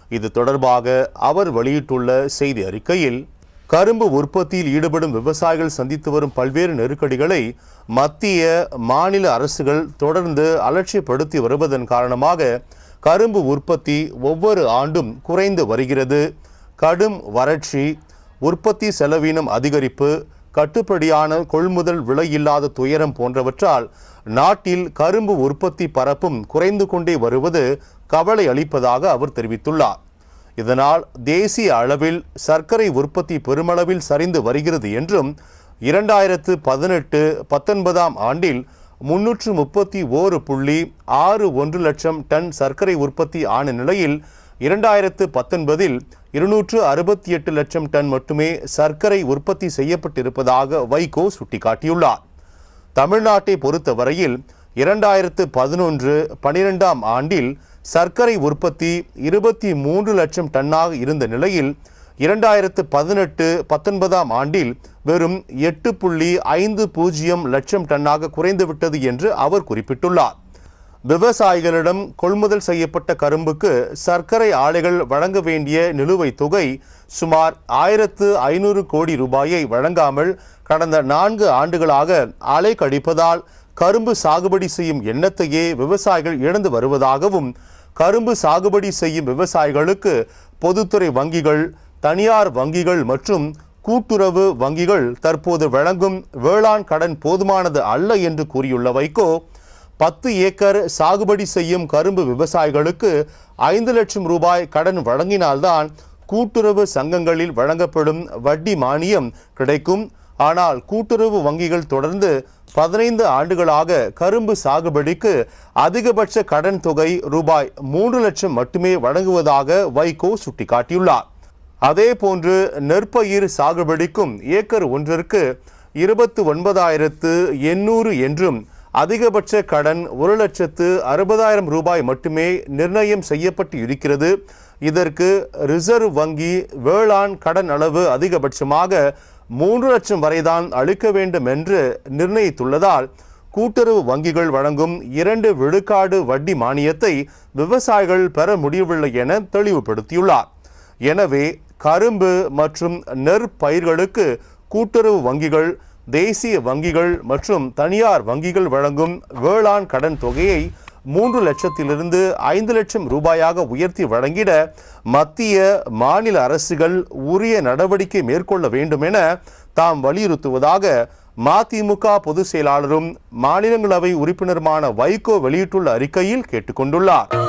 இது தொடர்பாக அவர் வெளியிட்டுள்ள செய்தி அறிக்கையில் கரும்பு உற்பத்தியில் ஈடுபடும் விவசாயிகள் சந்தித்து வரும் பல்வேறு நெருக்கடிகளை மத்திய மாநில அரசுகள் தொடர்ந்து அலட்சியப்படுத்தி வருவதன் காரணமாக கரும்பு உற்பத்தி ஒவ்வொரு ஆண்டும் குறைந்து வருகிறது கடும் வறட்சி உற்பத்தி செலவினம் அதிகரிப்பு கட்டுப்படியான கொள்முதல் விலையில்லாத துயரம் போன்றவற்றால் நாட்டில் கரும்பு உற்பத்தி பரப்பும் குறைந்து கொண்டே வருவது கவலை அளிப்பதாக அவர் தெரிவித்துள்ளார் இதனால் தேசிய அளவில் சர்க்கரை உற்பத்தி பெருமளவில் சரிந்து வருகிறது என்றும் இரண்டாயிரத்து பதினெட்டு பத்தொன்பதாம் ஆண்டில் முன்னூற்று முப்பத்தி ஓரு புள்ளி ஆறு ஒன்று லட்சம் டன் சர்க்கரை உற்பத்தி ஆன நிலையில் இரண்டாயிரத்து பத்தொன்பதில் இருநூற்று அறுபத்தி எட்டு லட்சம் டன் மட்டுமே சர்க்கரை உற்பத்தி செய்யப்பட்டிருப்பதாக வைகோ சுட்டிக்காட்டியுள்ளார் தமிழ்நாட்டை பொறுத்தவரையில் இரண்டாயிரத்து பதினொன்று பனிரெண்டாம் ஆண்டில் சர்க்கரை உற்பத்தி இருபத்தி மூன்று லட்சம் டன்னாக இருந்த நிலையில் இரண்டாயிரத்து பதினெட்டு பத்தொன்பதாம் ஆண்டில் வெறும் எட்டு புள்ளி ஐந்து பூஜ்ஜியம் லட்சம் டன்னாக குறைந்துவிட்டது என்று அவர் குறிப்பிட்டுள்ளார் விவசாயிகளிடம் கொள்முதல் செய்யப்பட்ட கரும்புக்கு சர்க்கரை ஆலைகள் வழங்க வேண்டிய நிலுவைத் தொகை சுமார் ஆயிரத்து ஐநூறு கோடி ரூபாயை வழங்காமல் கடந்த நான்கு ஆண்டுகளாக ஆலை கடிப்பதால் கரும்பு சாகுபடி செய்யும் எண்ணத்தையே விவசாயிகள் இழந்து வருவதாகவும் கரும்பு சாகுபடி செய்யும் விவசாயிகளுக்கு பொதுத்துறை வங்கிகள் தனியார் வங்கிகள் மற்றும் கூட்டுறவு வங்கிகள் தற்போது வழங்கும் வேளாண் கடன் போதுமானது அல்ல என்று கூறியுள்ள வைகோ பத்து ஏக்கர் சாகுபடி செய்யும் கரும்பு விவசாயிகளுக்கு ஐந்து லட்சம் ரூபாய் கடன் வழங்கினால்தான் கூட்டுறவு சங்கங்களில் வழங்கப்படும் வட்டி மானியம் கிடைக்கும் ஆனால் கூட்டுறவு வங்கிகள் தொடர்ந்து பதினைந்து ஆண்டுகளாக கரும்பு சாகுபடிக்கு அதிகபட்ச கடன் தொகை ரூபாய் மூன்று லட்சம் மட்டுமே வழங்குவதாக வைகோ சுட்டிக்காட்டியுள்ளார் அதே போன்று நெற்பயிர் சாகுபடிக்கும் ஏக்கர் ஒன்றிற்கு இருபத்து ஒன்பதாயிரத்து எண்ணூறு என்றும் அதிகபட்ச கடன் ஒரு லட்சத்து அறுபதாயிரம் ரூபாய் மட்டுமே நிர்ணயம் செய்யப்பட்டு இருக்கிறது இதற்கு ரிசர்வ் வங்கி வேளாண் கடன் அளவு அதிகபட்சமாக மூன்று லட்சம் வரைதான் அளிக்க வேண்டும் என்று நிர்ணயித்துள்ளதால் கூட்டுறவு வங்கிகள் வழங்கும் இரண்டு விழுக்காடு வட்டி மானியத்தை விவசாயிகள் பெற முடியவில்லை என தெளிவுபடுத்தியுள்ளார் எனவே கரும்பு மற்றும் நெற்பயிர்களுக்கு கூட்டுறவு வங்கிகள் தேசிய வங்கிகள் மற்றும் தனியார் வங்கிகள் வழங்கும் வேளாண் கடன் தொகையை மூன்று லட்சத்திலிருந்து ஐந்து லட்சம் ரூபாயாக உயர்த்தி வழங்கிட மத்திய மாநில அரசுகள் உரிய நடவடிக்கை மேற்கொள்ள வேண்டும் என தாம் வலியுறுத்துவதாக மதிமுக பொதுச் செயலாளரும் மாநிலங்களவை உறுப்பினருமான வைகோ வெளியிட்டுள்ள அறிக்கையில் கேட்டுக்கொண்டுள்ளார்